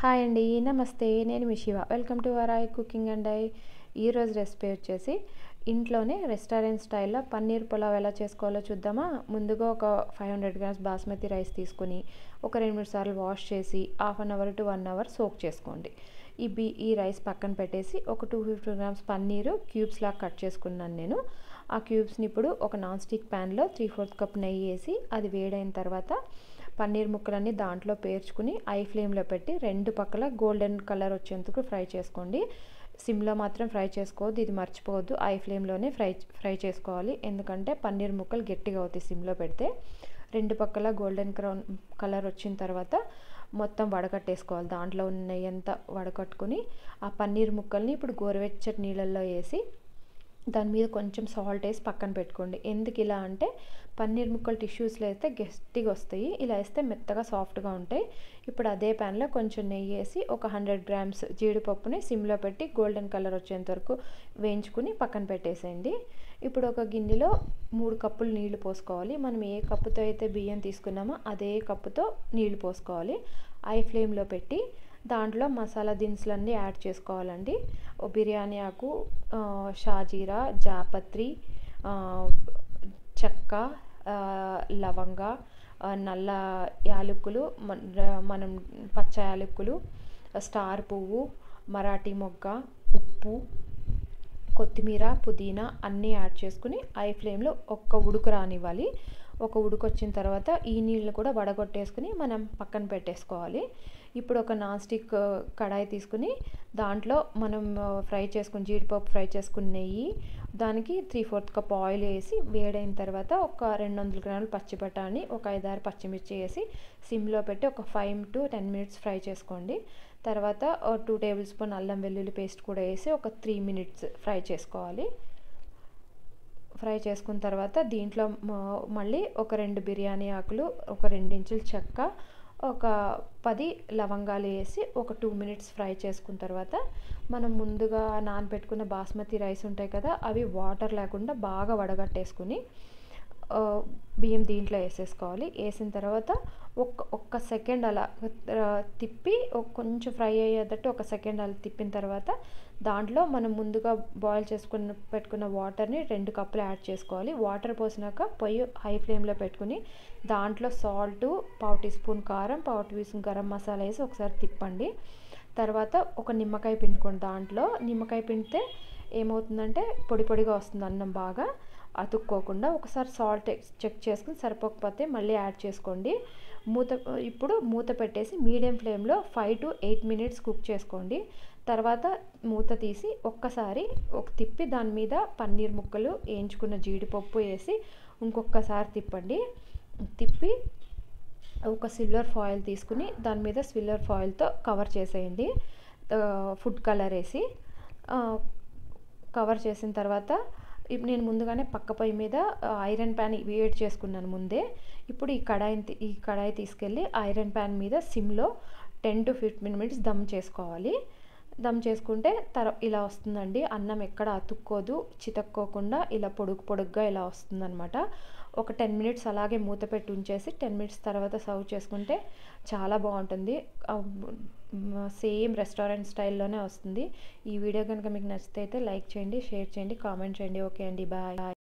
hi అండి నమస్తే నేను మీ శివ వెల్కమ్ టు వరాయ్ కుకింగ్ అండ్ ఐ ఈరోజు రెసిపీ వచ్చేసి ఇంట్లోనే రెస్టారెంట్ స్టైల్లో పన్నీర్ పులావ్ ఎలా చేసుకోవాలో చూద్దామా ముందుగా ఒక five hundred grams basmati rice తీసుకుని ఒక రెండు మూడు సార్లు వాష్ చేసి half an hour to one hour soak చేసుకోండి ఈ బీ ఈ రైస్ పక్కన పెట్టేసి ఒక two fifty grams paneer cubes లాగా కట్ చేసుకున్నాను నేను ఆ క్యూబ్స్ని ఇప్పుడు ఒక నాన్ స్టిక్ ప్యాన్లో త్రీ ఫోర్త్ కప్ నెయ్యి వేసి అది వేడైన తర్వాత పన్నీర్ ముక్కలన్నీ దాంట్లో పేర్చుకుని ఐ ఫ్లేమ్లో పెట్టి రెండు పక్కల గోల్డెన్ కలర్ వచ్చేందుకు ఫ్రై చేసుకోండి సిమ్లో మాత్రం ఫ్రై చేసుకోవద్దు ఇది మర్చిపోవద్దు ఐ ఫ్లేమ్లోనే ఫ్రై ఫ్రై చేసుకోవాలి ఎందుకంటే పన్నీర్ ముక్కలు గట్టిగా అవుతాయి సిమ్లో పెడితే రెండు పక్కల గోల్డెన్ క్రౌన్ కలర్ వచ్చిన తర్వాత మొత్తం వడకట్టేసుకోవాలి దాంట్లో ఉన్న నెయ్యి అంతా వడకట్టుకుని ఆ పన్నీర్ ముక్కల్ని ఇప్పుడు గోరువెచ్చటి నీళ్ళల్లో వేసి దాని మీద కొంచెం సాల్ట్ వేసి పక్కన పెట్టుకోండి ఎందుకు ఇలా అంటే పన్నీర్ ముక్కలు టిష్యూస్లో వేస్తే గట్టిగా వస్తాయి ఇలా వేస్తే మెత్తగా సాఫ్ట్గా ఉంటాయి ఇప్పుడు అదే ప్యాన్లో కొంచెం నెయ్యి వేసి ఒక హండ్రెడ్ గ్రామ్స్ జీడిపప్పుని సిమ్లో పెట్టి గోల్డెన్ కలర్ వచ్చేంత వరకు వేయించుకుని పక్కన పెట్టేసేయండి ఇప్పుడు ఒక గిన్నెలో మూడు కప్పులు నీళ్లు పోసుకోవాలి మనం ఏ కప్పుతో అయితే బియ్యం తీసుకున్నామో అదే కప్పుతో నీళ్లు పోసుకోవాలి ఐ ఫ్లేమ్లో పెట్టి దాంట్లో మసాలా దినుసులన్నీ యాడ్ చేసుకోవాలండి బిర్యానీ ఆకు షాజీరా జాపత్రి చెక్క లవంగ నల్ల యాలకులు మనం పచ్చ యాలకులు స్టార్ పువ్వు మరాఠీ మొగ్గ ఉప్పు కొత్తిమీర పుదీనా అన్నీ యాడ్ చేసుకుని ఐ ఫ్లేమ్లో ఒక్క ఉడుకు రానివ్వాలి ఒక ఉడుకు వచ్చిన తర్వాత ఈ నీళ్ళు కూడా వడగొట్టేసుకుని మనం పక్కన పెట్టేసుకోవాలి ఇప్పుడు ఒక నాన్ స్టిక్ కడాయి తీసుకుని దాంట్లో మనం ఫ్రై చేసుకుని జీడిపప్పు ఫ్రై చేసుకుని నెయ్యి దానికి త్రీ ఫోర్త్ కప్ ఆయిల్ వేసి వేడైన తర్వాత ఒక రెండు వందల గ్రాములు పచ్చి బఠానీ ఒక ఐదారు పచ్చిమిర్చి వేసి సిమ్లో పెట్టి ఒక five to ten minutes fry చేసుకోండి తర్వాత టూ టేబుల్ స్పూన్ అల్లం వెల్లుల్లి పేస్ట్ కూడా వేసి ఒక త్రీ మినిట్స్ ఫ్రై చేసుకోవాలి ఫ్రై చేసుకున్న తర్వాత దీంట్లో మళ్ళీ ఒక రెండు బిర్యానీ ఆకులు ఒక రెండించులు చెక్క ఒక పది లవంగాలు వేసి ఒక టూ మినిట్స్ ఫ్రై చేసుకున్న తర్వాత మనం ముందుగా నానబెట్టుకున్న బాస్మతి రైస్ ఉంటాయి కదా అవి వాటర్ లేకుండా బాగా వడగట్టేసుకుని బియ్యం దీంట్లో వేసేసుకోవాలి వేసిన తర్వాత ఒక్క ఒక్క సెకండ్ అలా తిప్పి కొంచెం ఫ్రై అయ్యేటట్టు ఒక సెకండ్ అలా తిప్పిన తర్వాత దాంట్లో మనం ముందుగా బాయిల్ చేసుకున్న పెట్టుకున్న వాటర్ని రెండు కప్పులు యాడ్ చేసుకోవాలి వాటర్ పోసినాక పొయ్యి హై ఫ్లేమ్లో పెట్టుకుని దాంట్లో సాల్ట్ పావు టీ స్పూన్ కారం పావు టీ స్పూన్ గరం మసాలా వేసి ఒకసారి తిప్పండి తర్వాత ఒక నిమ్మకాయ పిండుకోండి దాంట్లో నిమ్మకాయ పిండితే ఏమవుతుందంటే పొడి పొడిగా వస్తుంది అన్నం బాగా అతుక్కోకుండా ఒకసారి సాల్ట్ చెక్ చేసుకుని సరిపోకపోతే మళ్ళీ యాడ్ చేసుకోండి మూత ఇప్పుడు మూత పెట్టేసి మీడియం ఫ్లేమ్లో five to eight minutes cook చేసుకోండి తర్వాత మూత తీసి ఒక్కసారి ఒక తిప్పి దాని మీద పన్నీర్ ముక్కలు వేయించుకున్న జీడిపప్పు వేసి ఇంకొకసారి తిప్పండి తిప్పి ఒక సిల్వర్ ఫాయిల్ తీసుకుని దాని మీద సిల్వర్ ఫాయిల్తో కవర్ చేసేయండి ఫుడ్ కలర్ వేసి కవర్ చేసిన తర్వాత నేను ముందుగానే పక్క పొయ్యి మీద ఐరన్ ప్యాన్ వేడి చేసుకున్నాను ముందే ఇప్పుడు ఈ కడాయిని ఈ కడాయి తీసుకెళ్ళి ఐరన్ ప్యాన్ మీద సిమ్లో ten to fifteen minutes dum చేసుకోవాలి దమ్ చేసుకుంటే తర ఇలా వస్తుందండి అన్నం ఎక్కడ అతుక్కోదు చితక్కోకుండా ఇలా పొడుగు పొడుగ్గా ఇలా వస్తుందన్నమాట ఒక టెన్ మినిట్స్ అలాగే మూత పెట్టి ఉంచేసి టెన్ మినిట్స్ తర్వాత సర్వ్ చేసుకుంటే చాలా బాగుంటుంది సేమ్ రెస్టారెంట్ స్టైల్లోనే వస్తుంది ఈ వీడియో కనుక మీకు నచ్చితే అయితే లైక్ చేయండి షేర్ చేయండి కామెంట్ చేయండి ఓకే అండి బాయ్